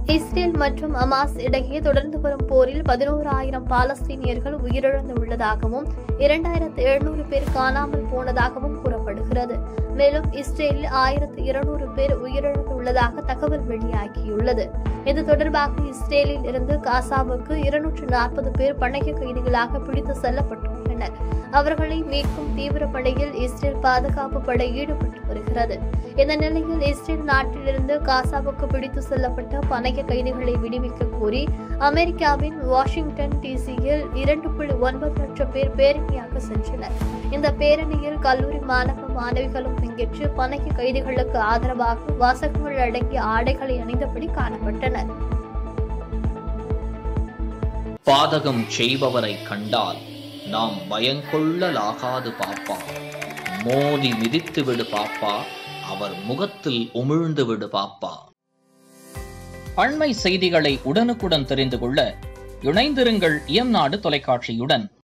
Israel மற்றும் அமாஸ் இடையே தொடர்ந்து வரும் போரில் பதினோராயிரம் பாலஸ்தீனியர்கள் உயிரிழந்துள்ளதாகவும் இரண்டாயிரத்து எழுநூறு பேர் காணாமல் போனதாகவும் கூறப்படுகிறது மேலும் இஸ்ரேலில் ஆயிரத்து இருநூறு பேர் உயிரிழந்துள்ளதாக தகவல் வெளியாகியுள்ளது இது தொடர்பாக இஸ்ரேலில் இருந்து காசாவுக்கு இருநூற்று நாற்பது பேர் பணைய கைதிகளாக பிடித்து செல்லப்பட்டுள்ளனர் அவர்களை மீட்கும் தீவிர பணியில் இஸ்ரேல் பாதுகாப்பு படை ஈடுபட்டு வருகிறது இந்த நிலையில் இஸ்ரேல் நாட்டிலிருந்து காசாவுக்கு பிடித்து செல்லப்பட்ட பணைய கைதிகளை விடுவிக்க கோரி அமெரிக்காவின் வாஷிங்டன் டிசியில் இரண்டு புள்ளி ஒன்பது லட்சம் பேர் பேரணியாக சென்றனர் இந்த பேரணியில் கல்லூரி மாணவ மாணவிகளும் பங்கேற்று பணைய கைதிகளுக்கு ஆதரவாக வாசகங்கள் அடங்கிய ஆடைகளை அணிந்தபடி காணப்பட்டனர் பாதகம் செய்பவரை கண்டால் நாம் பயங்கொள்ளலாகாது பாப்பா மோதி மிதித்து விடு பாப்பா அவர் முகத்தில் உமிழ்ந்து விடு பாப்பா அண்மை செய்திகளை உடனுக்குடன் தெரிந்து கொள்ள இணைந்திருங்கள் இயம்நாடு தொலைக்காட்சியுடன்